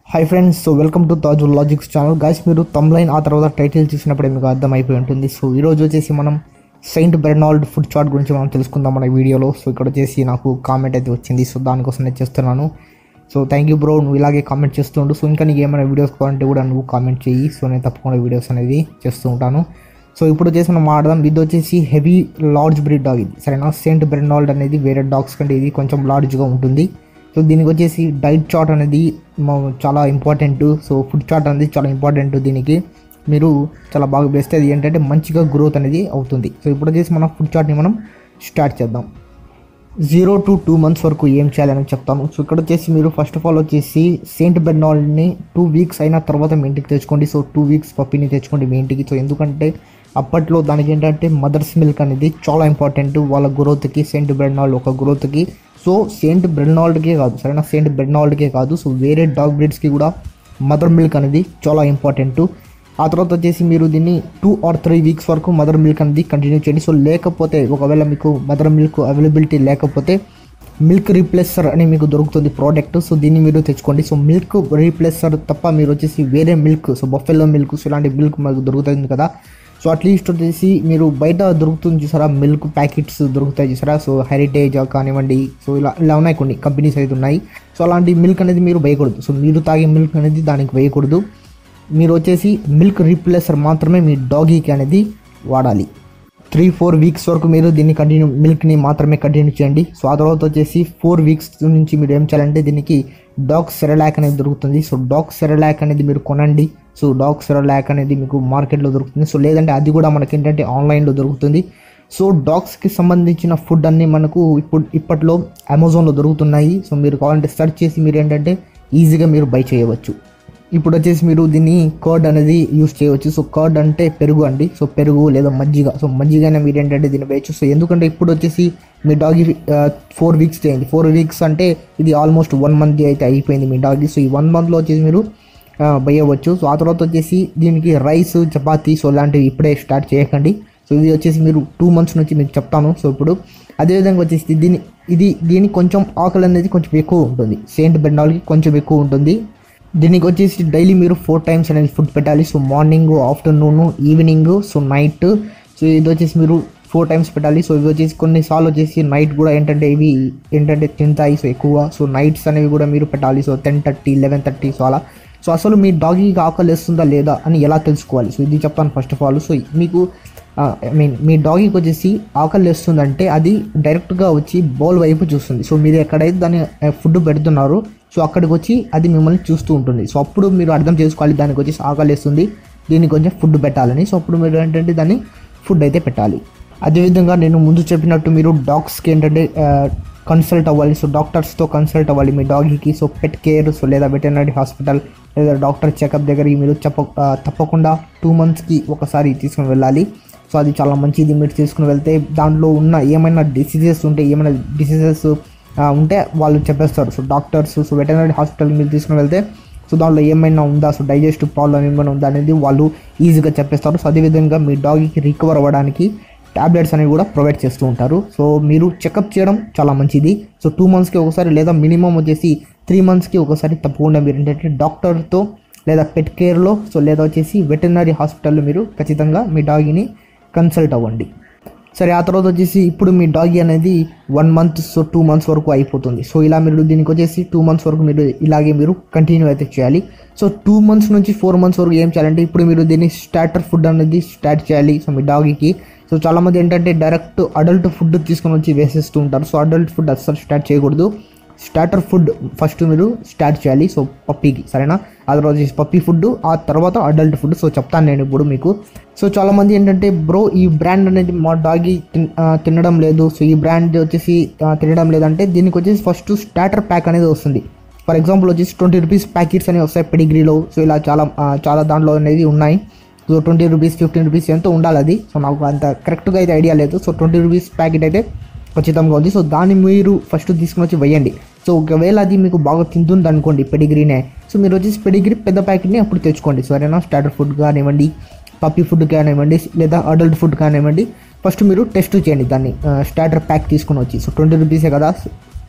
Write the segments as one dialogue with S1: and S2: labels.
S1: high friends so welcome to Tajul logics channel guys మీరు తమ్లైన్ ఆ తర్వాత టైటిల్ చూసినప్పుడే మీకు అర్థమైపోయి ఉంటుంది సో ఈరోజు వచ్చేసి మనం సెయింట్ బెర్నాల్డ్ ఫుడ్ చార్ట్ గురించి మనం తెలుసుకుందాం మన వీడియోలో సో ఇక్కడ వచ్చేసి నాకు కామెంట్ అయితే వచ్చింది సో దానికోసం నేను చేస్తున్నాను సో థ్యాంక్ యూ బ్రో నువ్వు ఇలాగే కామెంట్ చేస్తుండు సో ఇంకా నీకు ఏమైనా వీడియోస్ కావాలంటే కూడా నువ్వు కామెంట్ చేయి సో నేను తప్పకుండా వీడియోస్ అనేది చేస్తూ ఉంటాను సో ఇప్పుడు వచ్చేసి మనం ఆడదాం ఇది వచ్చేసి హెవీ లార్జ్ బ్రీడ్ డాగ్ ఇది సరేనా సెయింట్ బెర్నాల్డ్ అనేది వేరే డాగ్స్ కంటే ఇది కొంచెం లార్జ్గా ఉంటుంది సో దీనికి వచ్చేసి డైట్ చార్ట్ అనేది మా- చాలా ఇంపార్టెంట్ సో ఫుడ్ చార్ట్ అనేది చాలా ఇంపార్టెంట్ దీనికి మీరు చాలా బాగా వేస్తే అది ఏంటంటే మంచిగా గ్రోత్ అనేది అవుతుంది సో ఇప్పుడు వచ్చేసి మన ఫుడ్ చార్ట్ని మనం స్టార్ట్ చేద్దాం జీరో టు టూ మంత్స్ వరకు ఏం చేయాలని చెప్తాను సో ఇక్కడ వచ్చేసి మీరు ఫస్ట్ ఆఫ్ ఆల్ వచ్చేసి సెయింట్ బెర్నాల్డ్ని టూ వీక్స్ అయిన తర్వాత మీ ఇంటికి తెచ్చుకోండి సో టూ వీక్స్ పప్పిని తెచ్చుకోండి మీ ఇంటికి సో ఎందుకంటే అప్పట్లో దానికి ఏంటంటే మదర్స్ మిల్క్ అనేది చాలా ఇంపార్టెంట్ వాళ్ళ గ్రోత్కి సెయింట్ బెర్నాల్డ్ ఒక గ్రోత్కి సో సెయింట్ బెర్నాల్డ్కే కాదు సరేనా సెయింట్ బెర్నాల్డ్కే కాదు సో వేరే డాగ్ బ్రీడ్స్కి కూడా మదర్ మిల్క్ అనేది చాలా ఇంపార్టెంట్ ఆ తర్వాత వచ్చేసి మీరు దీన్ని టూ ఆర్ త్రీ వీక్స్ వరకు మదర్ మిల్క్ అనేది కంటిన్యూ చేయండి సో లేకపోతే ఒకవేళ మీకు మదర్ మిల్క్ అవైలబిలిటీ లేకపోతే మిల్క్ రీప్లేసర్ అని మీకు దొరుకుతుంది ప్రోడక్ట్ సో దీన్ని మీరు తెచ్చుకోండి సో మిల్క్ రీప్లేసర్ తప్ప మీరు వచ్చేసి వేరే milk so buffalo milk so ఇలాంటి మిల్క్ మనకు దొరుకుతుంది కదా సో అట్లీస్ట్ వచ్చేసి మీరు బయట దొరుకుతుంది చూసారా మిల్క్ ప్యాకెట్స్ దొరుకుతాయి చూసారా సో హెరిటేజ్ కానివ్వండి సో ఇలా ఇలా ఉన్నాయి కొన్ని కంపెనీస్ అయితే ఉన్నాయి సో అలాంటి మిల్క్ అనేది మీరు వేయకూడదు సో మీరు తాగే మిల్క్ అనేది దానికి వేయకూడదు మీరు వచ్చేసి మిల్క్ రీప్లేసర్ మాత్రమే మీ డాగీకి అనేది వాడాలి త్రీ ఫోర్ వీక్స్ వరకు మీరు దీన్ని కంటిన్యూ మిల్క్ని మాత్రమే కంటిన్యూ చేయండి సో ఆ తర్వాత వచ్చేసి ఫోర్ వీక్స్ నుంచి మీరు ఏం చేయాలంటే దీనికి డాగ్ సెరలాక్ అనేది దొరుకుతుంది సో డాగ్ సెరలాక్ అనేది మీరు కొనండి సో డాగ్ సెరలాక్ అనేది మీకు మార్కెట్లో దొరుకుతుంది సో లేదంటే అది కూడా మనకి ఏంటంటే ఆన్లైన్లో దొరుకుతుంది సో డాగ్స్కి సంబంధించిన ఫుడ్ అన్నీ మనకు ఇప్పుడు ఇప్పట్లో అమెజాన్లో దొరుకుతున్నాయి సో మీరు కావాలంటే సెర్చ్ చేసి మీరు ఏంటంటే ఈజీగా మీరు బై చేయవచ్చు ఇప్పుడు వచ్చేసి మీరు దీన్ని కర్డ్ అనేది యూస్ చేయవచ్చు సో కర్డ్ అంటే పెరుగు అండి సో పెరుగు లేదా మజ్జిగ సో మజ్జిగనే మీరు ఏంటంటే దీన్ని వేయచ్చు సో ఎందుకంటే ఇప్పుడు వచ్చేసి మీ డాగి ఫోర్ వీక్స్ చేయండి ఫోర్ వీక్స్ అంటే ఇది ఆల్మోస్ట్ వన్ మంత్ అయితే అయిపోయింది మీ డాగి సో ఈ వన్ మంత్లో వచ్చేసి మీరు ఆ, వేయవచ్చు సో ఆ తర్వాత వచ్చేసి దీనికి రైస్ చపాతీ సో లాంటివి ఇప్పుడే స్టార్ట్ చేయకండి సో ఇది వచ్చేసి మీరు టూ మంత్స్ నుంచి మీకు చెప్తాను సో ఇప్పుడు అదేవిధంగా వచ్చేసి దీని ఇది దీనికి కొంచెం ఆకలి అనేది కొంచెం ఎక్కువ ఉంటుంది సెయింట్ బెండాల్కి కొంచెం ఎక్కువ ఉంటుంది దీనికి వచ్చేసి డైలీ మీరు ఫోర్ టైమ్స్ అనేది ఫుడ్ పెట్టాలి so morning afternoon evening so night so ఇది వచ్చేసి మీరు ఫోర్ టైమ్స్ పెట్టాలి సో ఇవి వచ్చేసి కొన్నిసార్లు వచ్చేసి నైట్ కూడా ఏంటంటే ఇవి ఏంటంటే తింటాయి సో ఎక్కువ సో నైట్స్ అనేవి కూడా మీరు పెట్టాలి so ten thirty eleven thirty so అలా సో అసలు మీ డాగీకి ఆకలి వేస్తుందా లేదా అని ఎలా తెలుసుకోవాలి సో ఇది చెప్తాను ఫస్ట్ ఆఫ్ ఆల్ సో మీకు ఐ మీన్ మీ డాగీకి వచ్చేసి ఆకలి వేస్తుందంటే అది డైరెక్ట్గా వచ్చి బౌల్ వైపు చూస్తుంది సో మీరు ఎక్కడైతే దాన్ని ఫుడ్ పెడుతున్నారో సో అక్కడికి వచ్చి అది మిమ్మల్ని చూస్తూ ఉంటుంది సో అప్పుడు మీరు అర్థం చేసుకోవాలి దానికి వచ్చేసి ఆకలి వేస్తుంది దీనికి కొంచెం ఫుడ్ పెట్టాలని సో అప్పుడు మీరు ఏంటంటే దాన్ని ఫుడ్ అయితే పెట్టాలి అదేవిధంగా నేను ముందు చెప్పినట్టు మీరు డాగ్స్కి ఏంటంటే కన్సల్ట్ అవ్వాలి సో డాక్టర్స్తో కన్సల్ట్ అవ్వాలి మీ డాగీకి సో పెట్ కేర్ సో లేదా వెటర్నరీ హాస్పిటల్ లేదా డాక్టర్ చెకప్ దగ్గరికి మీరు చెప్ప ఆ, తప్పకుండా టూ మంత్స్కి ఒకసారి తీసుకుని వెళ్ళాలి సో అది చాలా మంచిది మీరు తీసుకుని వెళ్తే దాంట్లో ఉన్న ఏమైనా డిసీజెస్ ఉంటే ఏమైనా డిసీజెస్ ఉంటే వాళ్ళు చెప్పేస్తారు so doctors so veterinary hospital మీరు తీసుకుని వెళ్తే సో దాంట్లో ఏమైనా ఉందా సో డైజెస్టివ్ ప్రాబ్లం ఏమైనా ఉందా అనేది వాళ్ళు ఈజీగా చెప్పేస్తారు సో అదేవిధంగా మీ డాగ్కి రికవర్ అవ్వడానికి టాబ్లెట్స్ అనేవి కూడా ప్రొవైడ్ చేస్తూ ఉంటారు సో మీరు చెకప్ చేయడం చాలా మంచిది సో టూ మంత్స్కి ఒకసారి లేదా మినిమం వచ్చేసి త్రీ మంత్స్కి ఒకసారి తప్పకుండా మీరు ఏంటంటే డాక్టర్తో లేదా పెట్ కేర్లో సో లేదా వచ్చేసి వెటర్నరీ హాస్పిటల్లో మీరు ఖచ్చితంగా మీ డాగిని కన్సల్ట్ అవ్వండి సరే ఆ తర్వాత వచ్చేసి ఇప్పుడు మీ డాగి అనేది one month so two months వరకు అయిపోతుంది సో ఇలా మీరు దీనికి వచ్చేసి టూ మంత్స్ వరకు మీరు ఇలాగే మీరు కంటిన్యూ అయితే చేయాలి సో టూ మంత్స్ నుంచి ఫోర్ మంత్స్ వరకు ఏం చేయాలంటే ఇప్పుడు మీరు దీన్ని స్టార్టర్ ఫుడ్ అనేది స్టార్ట్ చేయాలి సో మీ డాగికి సో చాలామంది ఏంటంటే డైరెక్ట్ అడల్ట్ ఫుడ్ తీసుకొని వచ్చి వేసేస్తూ ఉంటారు సో అడల్ట్ ఫుడ్ అస్సలు స్టార్ట్ చేయకూడదు స్టార్టర్ ఫుడ్ ఫస్ట్ మీరు స్టార్ట్ చేయాలి సో పప్పీకి సరేనా ఆ తర్వాత వచ్చేసి పప్పీ ఫుడ్ ఆ తర్వాత అడల్ట్ ఫుడ్ సో చెప్తాను నేను ఇప్పుడు మీకు సో చాలామంది ఏంటంటే బ్రో ఈ బ్రాండ్ అనేది మా డాగి తిన్- ఆ, తినడం లేదు సో ఈ బ్రాండ్ వచ్చేసి ఆ, తినడం లేదంటే దీనికి వచ్చేసి ఫస్ట్ స్టార్టర్ ప్యాక్ అనేది వస్తుంది ఫర్ ఎగ్జాంపుల్ వచ్చేసి ట్వంటీ రూపీస్ ప్యాకెట్స్ అనేవి వస్తాయి పెడిగ్రీలో సో ఇలా చాలా ఆ, చాలా దాంట్లో అనేది ఉన్నాయి so twenty rupees fifteen rupees ఎంతో ఉండాలి అది సో నాకు అంత కరెక్ట్గా అయితే ఐడియా లేదు సో ట్వంటీ రూపీస్ ప్యాకెట్ అయితే ఖచ్చితంగా ఉంది సో దాన్ని మీరు ఫస్ట్ తీసుకుని వచ్చి వేయండి సో ఒకవేళ అది మీకు బాగా తింటుంది అనుకోండి పెడిగ్రీనే సో మీరు వచ్చేసి పెడిగ్రీ పెద్ద ప్యాకెట్ని అప్పుడు తెచ్చుకోండి సరేనా స్టార్టర్ ఫుడ్ కానివ్వండి పప్పీ ఫుడ్ కానివ్వండి లేదా అడల్ట్ ఫుడ్ కానివ్వండి ఫస్ట్ మీరు టెస్ట్ చేయండి దాన్ని స్టార్టర్ ప్యాక్ తీసుకుని వచ్చి సో ట్వంటీ రూపీసే కదా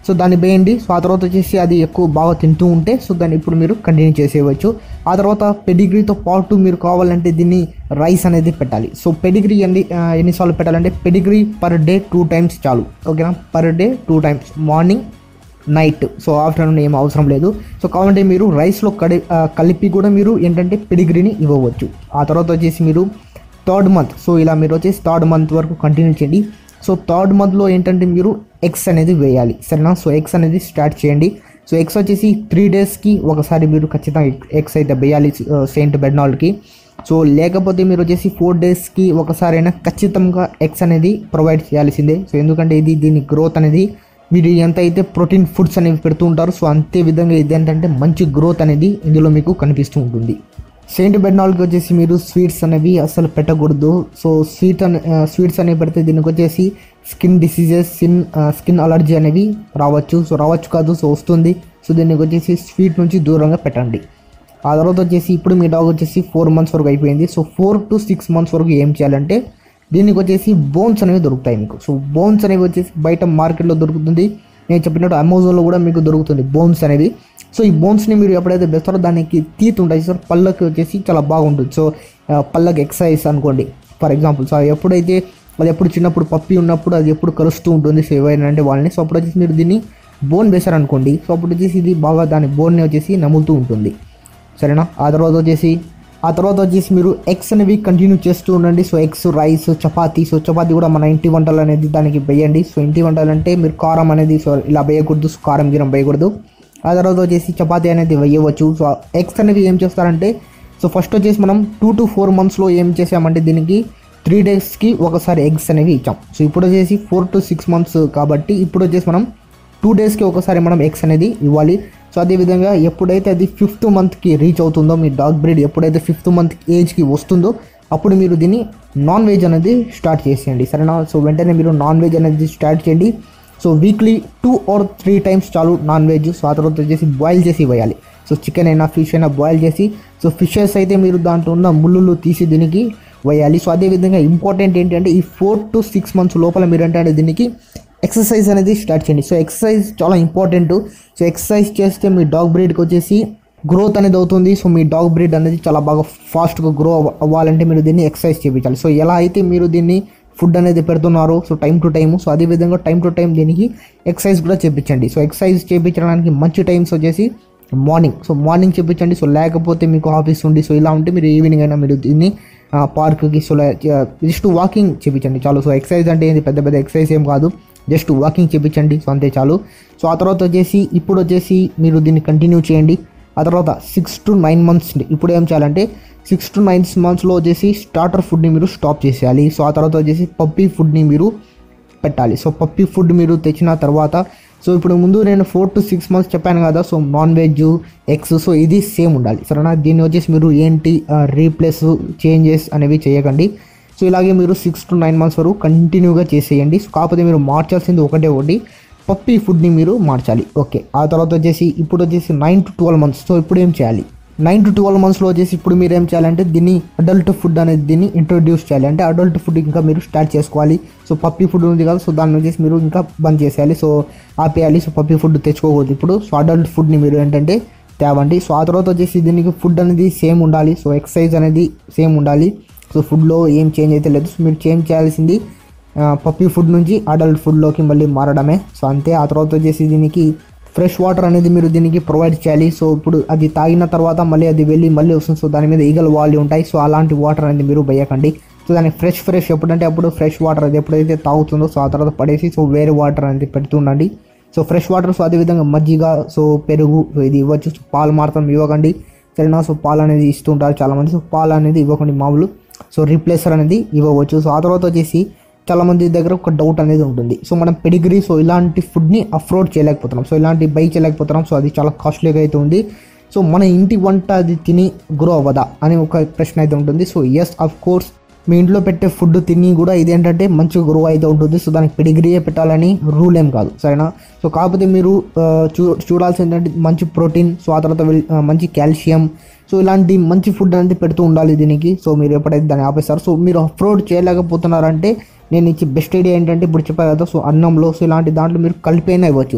S1: సో దాన్ని వేయండి సో ఆ తర్వాత వచ్చేసి అది ఎక్కువ బాగా తింటూ ఉంటే సో దాన్ని ఇప్పుడు మీరు కంటిన్యూ చేసేయవచ్చు ఆ తర్వాత పెడిగ్రీతో పాటు మీరు కావాలంటే దీన్ని రైస్ అనేది పెట్టాలి సో పెడిగ్రీ ఎన్ని ఆ, ఎన్నిసార్లు పెట్టాలంటే pedigree per day two times చాలు ఓకేనా per day two times morning night so afternoon ఏం అవసరం లేదు సో కావాలంటే మీరు రైస్లో కడి ఆ, కలిపి కూడా మీరు ఏంటంటే పెడిగ్రీని ఇవ్వవచ్చు ఆ తర్వాత వచ్చేసి మీరు థర్డ్ మంత్ సో ఇలా మీరు వచ్చేసి థర్డ్ మంత్ వరకు కంటిన్యూ చేయండి సో థర్డ్ మంత్లో ఏంటంటే మీరు ఎగ్స్ అనేది వేయాలి సరేనా సో ఎగ్స్ అనేది స్టార్ట్ చేయండి సో ఎగ్స్ వచ్చేసి త్రీ డేస్కి ఒకసారి మీరు ఖచ్చితంగా ఎగ్స్ అయితే వేయాలి సెయింట్ బెడ్నాల్డ్కి సో లేకపోతే మీరు వచ్చేసి ఫోర్ డేస్కి ఒకసారైనా ఖచ్చితంగా ఎగ్స్ అనేది ప్రొవైడ్ చేయాల్సిందే సో ఎందుకంటే ఇది దీని గ్రోత్ అనేది మీరు ఎంత అయితే ప్రోటీన్ ఫుడ్స్ అనేవి పెడుతూ ఉంటారు సో అంతే విధంగా ఇది ఏంటంటే మంచి గ్రోత్ అనేది ఇందులో మీకు కనిపిస్తూ ఉంటుంది సెయింట్ బెడ్నాల్కి వచ్చేసి మీరు స్వీట్స్ అనేవి అసలు పెట్టకూడదు సో స్వీట్ అనే స్వీట్స్ అనేవి పెడితే దీనికి వచ్చేసి skin diseases skin skin allergy అనేవి రావచ్చు సో రావచ్చు కాదు సో వస్తుంది సో దీనికి వచ్చేసి స్వీట్ నుంచి దూరంగా పెట్టండి ఆ తర్వాత వచ్చేసి ఇప్పుడు మీ డాగ్ వచ్చేసి ఫోర్ మంత్స్ వరకు అయిపోయింది so four to six months వరకు ఏం చేయాలంటే దీనికి వచ్చేసి బోన్స్ అనేవి దొరుకుతాయి మీకు సో బోన్స్ అనేవి వచ్చేసి బయట మార్కెట్లో దొరుకుతుంది నేను చెప్పినట్టు అమెజాన్లో కూడా మీకు దొరుకుతుంది బోన్స్ అనేవి సో ఈ బోన్స్ని మీరు ఎప్పుడైతే వేస్తారో దానికి తీత్ ఉంటాయి సార్ పళ్ళకి వచ్చేసి చాలా బాగుంటుంది సో ఆ, పళ్ళకి ఎక్సర్సైజ్ అనుకోండి ఫర్ ఎగ్జాంపుల్ సో ఎప్పుడైతే అది ఎప్పుడు చిన్నప్పుడు పప్పి ఉన్నప్పుడు అది ఎప్పుడు కలుస్తూ ఉంటుంది సో ఏవైనా అంటే వాళ్ళని సో అప్పుడు వచ్చేసి మీరు దీన్ని బోన్ వేశారనుకోండి సో అప్పుడు వచ్చేసి ఇది బాగా దాని బోన్ని వచ్చేసి నములుతూ ఉంటుంది సరేనా ఆ తర్వాత వచ్చేసి ఆ తర్వాత వచ్చేసి మీరు ఎగ్స్ అనేవి కంటిన్యూ చేస్తూ ఉండండి so eggs rice chapati so chapati కూడా మన ఇంటి వంటలు అనేది దానికి వేయండి సో ఇంటి వంటలు అంటే మీరు కారం అనేది సో ఇలా వేయకూడదు సో కారం గిరం వేయకూడదు ఆ తర్వాత వచ్చేసి చపాతీ అనేది వేయవచ్చు సో ఎగ్స్ అనేవి ఏం చేస్తారంటే సో ఫస్ట్ వచ్చేసి మనం టూ టు ఫోర్ మంత్స్లో ఏం చేసామంటే దీనికి త్రీ డేస్కి ఒకసారి ఎగ్స్ అనేవి ఇచ్చాం సో ఇప్పుడు వచ్చేసి ఫోర్ టు సిక్స్ మంత్స్ కాబట్టి ఇప్పుడు వచ్చేసి మనం టూ డేస్కి ఒకసారి మనం ఎగ్స్ అనేది ఇవ్వాలి సో అదేవిధంగా ఎప్పుడైతే అది ఫిఫ్త్ మంత్కి రీచ్ అవుతుందో మీ డాగ్ బ్రీడ్ ఎప్పుడైతే ఫిఫ్త్ మంత్ ఏజ్కి వస్తుందో అప్పుడు మీరు దీన్ని నాన్ వెజ్ అనేది స్టార్ట్ చేసేయండి సరేనా సో వెంటనే మీరు నాన్ వెజ్ అనేది స్టార్ట్ చేయండి so weekly two or three times చాలు నాన్ వెజ్ సో ఆ తర్వాత వచ్చేసి బాయిల్ చేసి వేయాలి సో చికెన్ అయినా ఫిష్ అయినా బాయిల్ చేసి సో ఫిషెస్ అయితే మీరు దాంట్లో ఉన్న ముళ్ళులు తీసి దీనికి వేయాలి సో అదేవిధంగా ఇంపార్టెంట్ ఏంటంటే ఈ ఫోర్ టు సిక్స్ మంత్స్ లోపల మీరు అంటే దీనికి ఎక్సర్సైజ్ అనేది స్టార్ట్ చేయండి సో ఎక్సర్సైజ్ చాలా ఇంపార్టెంట్ సో ఎక్సర్సైజ్ చేస్తే మీ డాగ్ బ్రీడ్కి వచ్చేసి గ్రోత్ అనేది అవుతుంది సో మీ డాగ్ బ్రీడ్ అనేది చాలా బాగా ఫాస్ట్గా గ్రో అవ్వాలంటే మీరు దీన్ని ఎక్సర్సైజ్ చేయించాలి సో ఎలా అయితే మీరు దీన్ని ఫుడ్ అనేది పెడుతున్నారో so time to time so అదేవిధంగా టైం టు టైం దీనికి ఎక్సర్సైజ్ కూడా చేయించండి సో ఎక్సర్సైజ్ చేయించడానికి మంచి టైమ్స్ వచ్చేసి మార్నింగ్ సో మార్నింగ్ చెప్పించండి సో లేకపోతే మీకు ఆఫీస్ ఉండి సో ఇలా ఉంటే మీరు ఈవినింగ్ అయినా మీరు దీన్ని పార్క్కి సో జస్ట్ వాకింగ్ చేయించండి చాలు సో ఎక్సర్సైజ్ అంటే ఏంది పెద్ద పెద్ద ఎక్సర్సైజ్ ఏం కాదు జస్ట్ వాకింగ్ చేయించండి సో అంతే చాలు సో ఆ తర్వాత వచ్చేసి ఇప్పుడు వచ్చేసి మీరు దీన్ని కంటిన్యూ చేయండి ఆ తర్వాత సిక్స్ టు నైన్ మంత్స్ ఇప్పుడు ఏం చేయాలంటే సిక్స్ టు నైన్ మంత్స్లో వచ్చేసి స్టార్టర్ ఫుడ్ని మీరు స్టాప్ చేసేయాలి సో ఆ తర్వాత వచ్చేసి పప్పీ ఫుడ్ని మీరు పెట్టాలి సో పప్పీ ఫుడ్ మీరు తెచ్చిన తర్వాత సో ఇప్పుడు ముందు నేను ఫోర్ టు సిక్స్ మంత్స్ చెప్పాను కదా so non veg eggs so ఇది సేమ్ ఉండాలి సరేనా దీన్ని వచ్చేసి మీరు ఏంటి రీప్లేస్ చేంజెస్ అనేవి చేయకండి సో ఇలాగే మీరు సిక్స్ టు నైన్ మంత్స్ వరకు కంటిన్యూగా చేసేయండి సో కాకపోతే మీరు మార్చాల్సింది ఒకటే ఒకటి పప్పీ ఫుడ్ని మీరు మార్చాలి ఓకే ఆ తర్వాత వచ్చేసి ఇప్పుడు వచ్చేసి nine to twelve months so ఇప్పుడు ఏం చేయాలి నైన్ టు ట్వెల్వ్ మంత్స్లో వచ్చేసి ఇప్పుడు మీరు ఏం చేయాలంటే దీన్ని అడల్ట్ ఫుడ్ అనేది దీన్ని ఇంట్రొడ్యూస్ చేయాలి అంటే అడల్ట్ ఫుడ్ ఇంకా మీరు స్టార్ట్ చేసుకోవాలి సో పప్పీ ఫుడ్ ఉంది కదా సో దాన్ని వచ్చేసి మీరు ఇంకా బంద్ చేసేయాలి సో ఆపేయాలి సో పప్పీ ఫుడ్ తెచ్చుకోకూడదు ఇప్పుడు సో అడల్ట్ ఫుడ్ని మీరు ఏంటంటే తేవండి సో ఆ తర్వాత వచ్చేసి దీనికి ఫుడ్ అనేది సేమ్ ఉండాలి సో ఎక్సర్సైజ్ అనేది సేమ్ ఉండాలి సో ఫుడ్లో ఏం చేంజ్ అయితే లేదు సో మీరు చేంజ్ చేయాల్సింది పప్పీ ఫుడ్ నుంచి అడల్ట్ ఫుడ్లోకి మళ్ళీ మారడమే సో అంతే ఆ తర్వాత వచ్చేసి దీనికి ఫ్రెష్ వాటర్ అనేది మీరు దీనికి ప్రొవైడ్ చేయాలి సో ఇప్పుడు అది తాగిన తర్వాత మళ్ళీ అది వెళ్ళి మళ్ళీ వస్తుంది సో దాని మీద ఈగలు వాళ్ళు ఉంటాయి సో అలాంటి వాటర్ అనేది మీరు వేయకండి సో దానికి ఫ్రెష్ ఫ్రెష్ ఎప్పుడంటే అప్పుడు ఫ్రెష్ వాటర్ అది ఎప్పుడైతే తాగుతుందో సో ఆ తర్వాత పడేసి సో వేరే వాటర్ అనేది పెడుతుండండి సో ఫ్రెష్ వాటర్ సో అదేవిధంగా మజ్జిగ సో పెరుగు సో ఇది ఇవ్వచ్చు సో పాలు మాత్రం ఇవ్వకండి సరేనా సో పాలు అనేది ఇస్తుంటారు చాలామంది సో పాలు అనేది ఇవ్వకండి మామూలు సో రీప్లేసర్ అనేది ఇవ్వవచ్చు సో ఆ తర్వాత వచ్చేసి చాలా మంది దగ్గర ఒక డౌట్ అనేది ఉంటుంది సో మనం పెడిగ్రీ సో ఇలాంటి ఫుడ్ని అఫోర్డ్ చేయలేకపోతున్నాం సో ఇలాంటి బై చేయలేకపోతున్నాం సో అది చాలా కాస్ట్లీగా అయితే ఉంది సో మన ఇంటి వంట అది తిని గ్రో అవ్వదా అని ఒక ప్రశ్న అయితే ఉంటుంది సో ఎస్ అఫ్ కోర్స్ మీ ఇంట్లో పెట్టే ఫుడ్ తిని కూడా ఇదేంటంటే మంచిగా గ్రో అయితే ఉంటుంది సో దానికి పెడిగ్రీయే పెట్టాలని రూల్ ఏం కాదు సరేనా సో కాకపోతే మీరు ఆ, చూ చూడాల్సింది ఏంటంటే మంచి ప్రోటీన్ సో ఆ తర్వాత వెల్- ఆ, మంచి కాల్షియం సో ఇలాంటి మంచి ఫుడ్ అనేది పెడుతూ ఉండాలి దీనికి సో మీరు ఎప్పుడైతే దాన్ని ఆపేస్తారు సో మీరు అఫ్రోడ్ చేయలేకపోతున్నారంటే నేను ఇచ్చే బెస్ట్ ఐడియా ఏంటంటే ఇప్పుడు చెప్పాను కదా సో అన్నంలో సో ఇలాంటి దాంట్లో మీరు కలిపైనా ఇవ్వచ్చు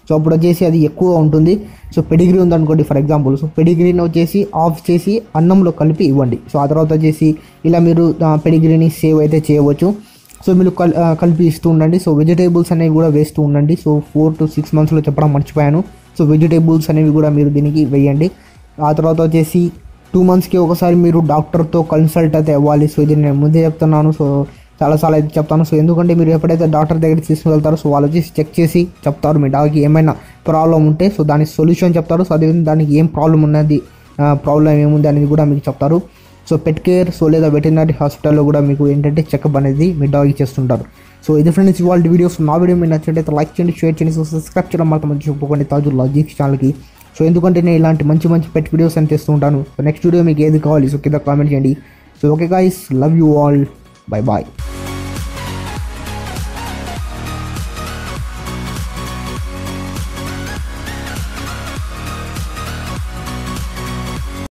S1: సో అప్పుడు వచ్చేసి అది ఎక్కువ ఉంటుంది సో పెడిగ్రీ ఉందనుకోండి ఫర్ ఎగ్జాంపుల్ సో పెడిగ్రీని వచ్చేసి ఆఫ్ చేసి అన్నంలో కలిపి ఇవ్వండి సో ఆ తర్వాత వచ్చేసి ఇలా మీరు పెడిగ్రీని సేవ్ అయితే చేయవచ్చు సో మీరు కల్ ఆ, కలిపి ఇస్తూ ఉండండి సో వెజిటేబుల్స్ అనేవి కూడా వేస్తూ ఉండండి సో ఫోర్ టు సిక్స్ మంత్స్లో చెప్పడం మర్చిపోయాను సో వెజిటేబుల్స్ అనేవి కూడా మీరు దీనికి వేయండి ఆ తర్వాత వచ్చేసి టూ మంత్స్కి ఒకసారి మీరు డాక్టర్తో కన్సల్ట్ అయితే అవ్వాలి సో ఇది నేను ముందే చెప్తున్నాను సో చాలాసార్లు అయితే చెప్తాను సో ఎందుకంటే మీరు ఎప్పుడైతే డాక్టర్ దగ్గరికి తీసుకువెళ్తారో సో వాళ్ళు వచ్చేసి చెక్ చేసి చెప్తారు మీ డాగ్కి ఏమైనా ప్రాబ్లం ఉంటే సో దానికి సొల్యూషన్ చెప్తారు సో అదే దానికి ఏం ప్రాబ్లం ఉన్నది ప్రాబ్లం ఏముంది అనేది కూడా మీకు చెప్తారు సో పెట్ కేర్ సో లేదా వెటర్నరీ హాస్పిటల్లో కూడా మీకు ఏంటంటే చెకప్ అనేది మీ డాగ్ చేస్తుంటారు సో ఇది ఫ్రెండ్స్ ఇవాళ వీడియోస్ నా వీడియో మీరు నచ్చినట్టయితే లైక్ చేయండి షేర్ చేయండి సో సబ్స్క్రైబ్ చేయడం మాత్రం మర్చిపోకండి తాజు లాజిక్స్ ఛానల్కి సో ఎందుకంటే నేను ఇలాంటి మంచి మంచి పెట్ వీడియోస్ అని తెస్తూ ఉంటాను సో నెక్స్ట్ వీడియో మీకు ఏది కావాలి సో కింద కామెంట్ చేయండి so okay guys love you all bye bye